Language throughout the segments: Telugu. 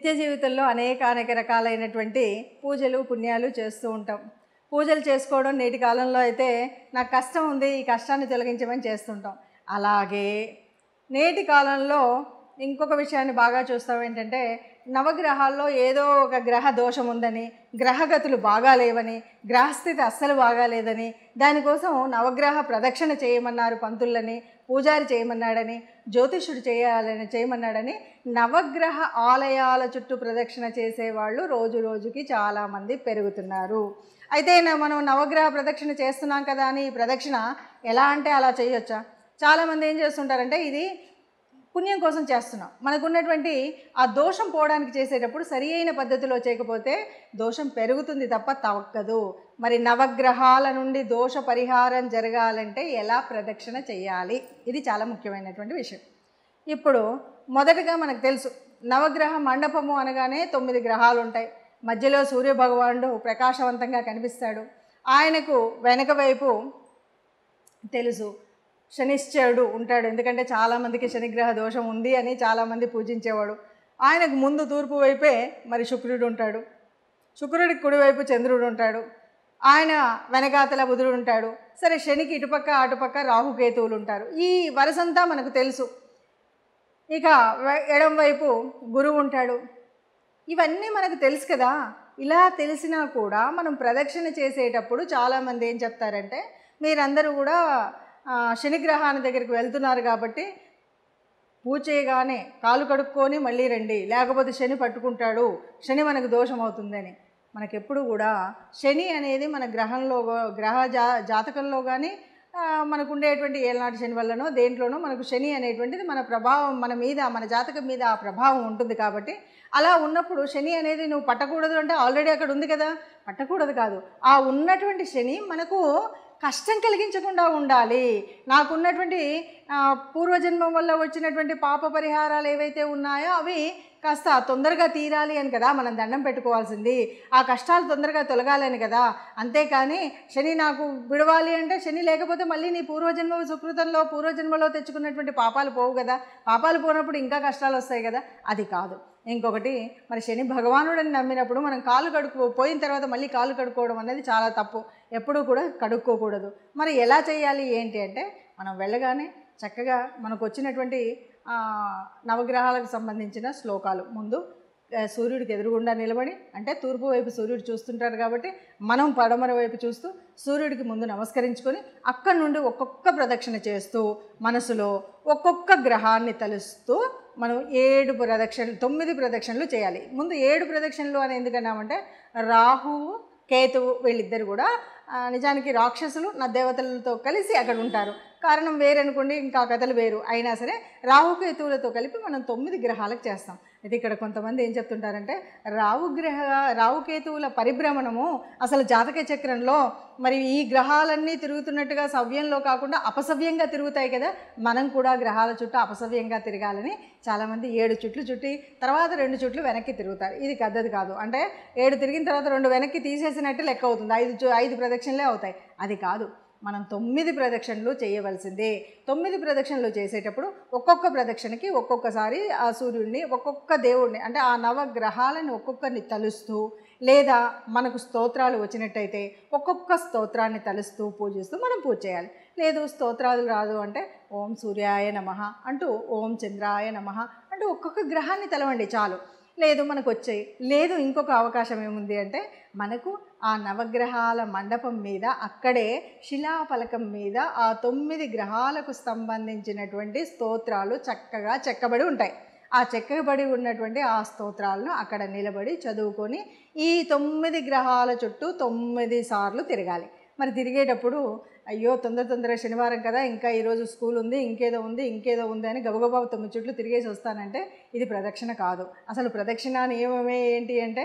నిత్య జీవితంలో అనేక అనేక రకాలైనటువంటి పూజలు పుణ్యాలు చేస్తూ ఉంటాం పూజలు చేసుకోవడం నేటి కాలంలో అయితే నాకు కష్టం ఉంది ఈ కష్టాన్ని తొలగించమని చేస్తుంటాం అలాగే నేటి కాలంలో ఇంకొక విషయాన్ని బాగా చూస్తాం ఏంటంటే నవగ్రహాల్లో ఏదో ఒక గ్రహ దోషం ఉందని గ్రహగతులు బాగాలేవని గ్రహస్థితి అస్సలు బాగాలేదని దానికోసం నవగ్రహ ప్రదక్షిణ చేయమన్నారు పంతులని పూజారి చేయమన్నాడని జ్యోతిష్యుడు చేయాలని చేయమన్నాడని నవగ్రహ ఆలయాల చుట్టూ ప్రదక్షిణ చేసేవాళ్ళు రోజు రోజుకి చాలామంది పెరుగుతున్నారు అయితే న- మనం నవగ్రహ ప్రదక్షిణ చేస్తున్నాం కదా అని ఈ ప్రదక్షిణ ఎలా అంటే అలా చేయొచ్చా చాలామంది ఏం చేస్తుంటారంటే ఇది పుణ్యం కోసం చేస్తున్నాం మనకున్నటువంటి ఆ దోషం పోవడానికి చేసేటప్పుడు సరి అయిన పద్ధతిలో చేయకపోతే దోషం పెరుగుతుంది తప్ప తగ్గదు మరి నవగ్రహాల నుండి దోష పరిహారం జరగాలంటే ఎలా ప్రదక్షిణ చేయాలి ఇది చాలా ముఖ్యమైనటువంటి విషయం ఇప్పుడు మొదటగా మనకు తెలుసు నవగ్రహ మండపము అనగానే తొమ్మిది గ్రహాలు ఉంటాయి మధ్యలో సూర్య భగవానుడు ప్రకాశవంతంగా కనిపిస్తాడు ఆయనకు వెనక వైపు తెలుసు శనిశ్చరుడు ఉంటాడు ఎందుకంటే చాలామందికి శనిగ్రహ దోషం ఉంది అని చాలామంది పూజించేవాడు ఆయనకు ముందు తూర్పు వైపే మరి శుక్రుడు ఉంటాడు శుక్రుడికి కుడివైపు చంద్రుడు ఉంటాడు ఆయన వెనకాతల బుధుడు ఉంటాడు సరే శనికి ఇటుపక్క అటుపక్క రాహుకేతువులు ఉంటారు ఈ వరసంతా మనకు తెలుసు ఇక వె- ఎడం వైపు గురువు ఉంటాడు ఇవన్నీ మనకు తెలుసు కదా ఇలా తెలిసినా కూడా మనం ప్రదక్షిణ చేసేటప్పుడు చాలామంది ఏం చెప్తారంటే మీరందరూ కూడా ఆ, శనిగ్రహాన్ని దగ్గరికి వెళ్తున్నారు కాబట్టి పూజ చేయగానే కాలు కడుక్కొని మళ్ళీ రండి లేకపోతే శని పట్టుకుంటాడు శని మనకు దోషం అవుతుందని మనకెప్పుడు కూడా శని అనేది మన గ్రహంలో గా- గ్రహ జా జాతకంలో కానీ మనకు ఉండేటువంటి ఏలనాటి శని వల్లనో దేంట్లోనో మనకు శని అనేటువంటిది మన ప్రభావం మన మీద మన జాతకం మీద ఆ ప్రభావం ఉంటుంది కాబట్టి అలా ఉన్నప్పుడు శని అనేది నువ్వు పట్టకూడదు అంటే ఆల్రెడీ అక్కడ ఉంది కదా పట్టకూడదు కాదు ఆ ఉన్నటువంటి శని మనకు కష్టం కలిగించకుండా ఉండాలి నాకున్నటువంటి ఆ, పూర్వజన్మం వల్ల వచ్చినటువంటి పాప పరిహారాలు ఏవైతే ఉన్నాయో అవి కాస్త తొందరగా తీరాలి అని కదా మనం దండం పెట్టుకోవాల్సింది ఆ కష్టాలు తొందరగా తొలగాలని కదా అంతేకాని శని నాకు విడవాలి అంటే శని లేకపోతే మళ్ళీ నీ పూర్వజన్మ సుకృతంలో పూర్వజన్మలో తెచ్చుకున్నటువంటి పాపాలు పోవు కదా పాపాలు పోనప్పుడు ఇంకా కష్టాలు వస్తాయి కదా అది కాదు ఇంకొకటి మరి శని భగవానుడని నమ్మినప్పుడు మనం కాలు కడుక్కో పోయిన తర్వాత మళ్ళీ కాలు కడుక్కోవడం అనేది చాలా తప్పు ఎప్పుడూ కూడా కడుక్కోకూడదు మరి ఎలా చేయాలి ఏంటి అంటే మనం వెళ్ళగానే చక్కగా మనకు వచ్చినటువంటి ఆ, నవగ్రహాలకు సంబంధించిన శ్లోకాలు ముందు ఆ, సూర్యుడికి ఎదురుగుండా నిలబడి అంటే తూర్పు వైపు సూర్యుడు చూస్తుంటారు కాబట్టి మనం పడమర వైపు చూస్తూ సూర్యుడికి ముందు నమస్కరించుకొని అక్కడి నుండి ఒక్కొక్క ప్రదక్షిణ చేస్తూ మనసులో ఒక్కొక్క గ్రహాన్ని తలుస్తూ మనం ఏడు ప్రదక్షిణలు తొమ్మిది ప్రదక్షిణలు చేయాలి ముందు ఏడు ప్రదక్షిణలు అని ఎందుకన్నామంటే రాహువు కేతువు వీళ్ళిద్దరు కూడా ఆ, నిజానికి రాక్షసులు నా దేవతలతో కలిసి అక్కడ ఉంటారు కారణం వేరనుకోండి ఇంకా కథలు వేరు అయినా సరే రాహుకేతువులతో కలిపి మనం తొమ్మిది గ్రహాలకు చేస్తాం అయితే ఇక్కడ కొంతమంది ఏం చెప్తుంటారంటే రావుగ్రహ రావుకేతువుల పరిభ్రమణము అసలు జాతక చక్రంలో మరి ఈ గ్రహాలన్నీ తిరుగుతున్నట్టుగా సవ్యంలో కాకుండా అపసవ్యంగా తిరుగుతాయి కదా మనం కూడా గ్రహాల చుట్టూ అపసవ్యంగా తిరగాలని చాలామంది ఏడు చుట్లు చుట్టి తర్వాత రెండు చుట్లు వెనక్కి తిరుగుతారు ఇది పద్ధతి కాదు అంటే ఏడు తిరిగిన తర్వాత రెండు వెనక్కి తీసేసినట్టు లెక్క అవుతుంది ఐదు చు- ఐదు ప్రదక్షిణలే అవుతాయి అది కాదు మనం తొమ్మిది ప్రదక్షిణలు చేయవలసిందే తొమ్మిది ప్రదక్షిణలు చేసేటప్పుడు ఒక్కొక్క ప్రదక్షిణకి ఒక్కొక్కసారి ఆ సూర్యుడిని ఒక్కొక్క దేవుడిని అంటే ఆ నవగ్రహాలను ఒక్కొక్కరిని తలుస్తూ లేదా మనకు స్తోత్రాలు వచ్చినట్టయితే ఒక్కొక్క స్తోత్రాన్ని తలుస్తూ పూజిస్తూ మనం పూజ చేయాలి లేదు స్తోత్రాలు రాదు అంటే ఓం సూర్యాయ నమ అంటూ ఓం చంద్రాయ నమ అంటూ ఒక్కొక్క గ్రహాన్ని తలవండి చాలు లేదు మనకు వచ్చాయి లేదు ఇంకొక అవకాశం ఏముంది అంటే మనకు ఆ నవగ్రహాల మండపం మీద అక్కడే శిలాఫలకం మీద ఆ తొమ్మిది గ్రహాలకు సంబంధించినటువంటి స్తోత్రాలు చక్కగా చెక్కబడి ఉంటాయి ఆ చెక్కబడి ఉన్నటువంటి ఆ స్తోత్రాలను అక్కడ నిలబడి చదువుకొని ఈ తొమ్మిది గ్రహాల చుట్టూ తొమ్మిది సార్లు తిరగాలి మరి తిరిగేటప్పుడు అయ్యో తొందర తొందర శనివారం కదా ఇంకా ఈరోజు స్కూల్ ఉంది ఇంకేదో ఉంది ఇంకేదో ఉంది అని గబగబా తొమ్మిది చుట్లు తిరిగేసి వస్తానంటే ఇది ప్రదక్షిణ కాదు అసలు ప్రదక్షిణ నియమమే ఏంటి అంటే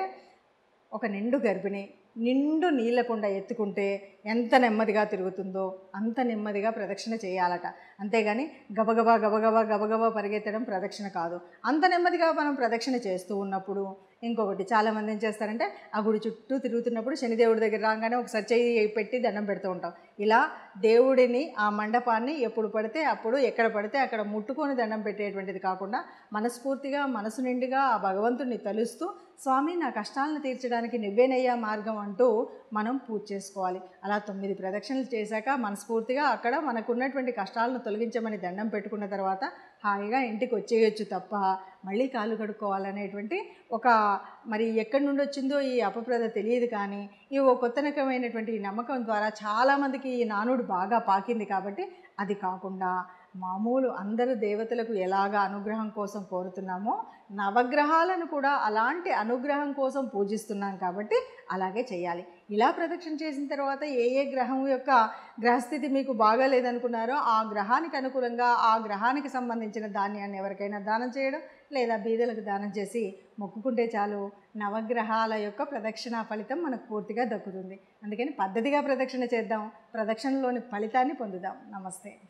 ఒక నిండు గర్భిణి నిండు నీళ్ళ కుండ ఎత్తుకుంటే ఎంత నెమ్మదిగా తిరుగుతుందో అంత నెమ్మదిగా ప్రదక్షిణ చేయాలట అంతేగాని గబగబా గబగబా గబగబా పరిగెత్తడం ప్రదక్షిణ కాదు అంత నెమ్మదిగా మనం ప్రదక్షిణ చేస్తూ ఉన్నప్పుడు ఇంకొకటి చాలామంది ఏం చేస్తారంటే ఆ గుడి చుట్టూ తిరుగుతున్నప్పుడు శనిదేవుడి దగ్గర రాగానే ఒకసారి చెయ్యి పెట్టి దండం పెడుతూ ఉంటాం ఇలా దేవుడిని ఆ మండపాన్ని ఎప్పుడు పడితే అప్పుడు ఎక్కడ పడితే అక్కడ ముట్టుకొని దండం పెట్టేటువంటిది కాకుండా మనస్ఫూర్తిగా మనసు నిండుగా ఆ భగవంతుడిని తలుస్తూ స్వామి నా కష్టాలను తీర్చడానికి నువ్వేనయ్యా మార్గం అంటూ మనం పూజ చేసుకోవాలి అలా తొమ్మిది ప్రదక్షిణలు చేశాక మనస్ఫూర్తిగా అక్కడ మనకున్నటువంటి కష్టాలను తొలగించమని దండం పెట్టుకున్న తర్వాత హాయిగా ఇంటికి వచ్చేయచ్చు తప్ప మళ్ళీ కాళ్ళు కడుక్కోవాలనేటువంటి ఒక మరి ఎక్కడి నుండి వచ్చిందో ఈ అపప్రద తెలియదు కానీ ఈ ఓ కొత్త రకమైనటువంటి ఈ నమ్మకం ద్వారా చాలామందికి ఈ నానుడు బాగా పాకింది కాబట్టి అది కాకుండా మామూలు అందరు దేవతలకు ఎలాగా అనుగ్రహం కోసం కోరుతున్నామో నవగ్రహాలను కూడా అలాంటి అనుగ్రహం కోసం పూజిస్తున్నాం కాబట్టి అలాగే చేయాలి ఇలా ప్రదక్షిణ చేసిన తర్వాత ఏ ఏ గ్రహం యొక్క గ్రహస్థితి మీకు బాగాలేదనుకున్నారో ఆ గ్రహానికి అనుకూలంగా ఆ గ్రహానికి సంబంధించిన ధాన్యాన్ని ఎవరికైనా దానం చేయడం లేదా బీదలకు దానం చేసి మొక్కుకుంటే చాలు నవగ్రహాల యొక్క ప్రదక్షిణ ఫలితం మనకు పూర్తిగా దక్కుతుంది అందుకని పద్ధతిగా ప్రదక్షిణ చేద్దాం ప్రదక్షిణలోని ఫలితాన్ని పొందుదాం నమస్తే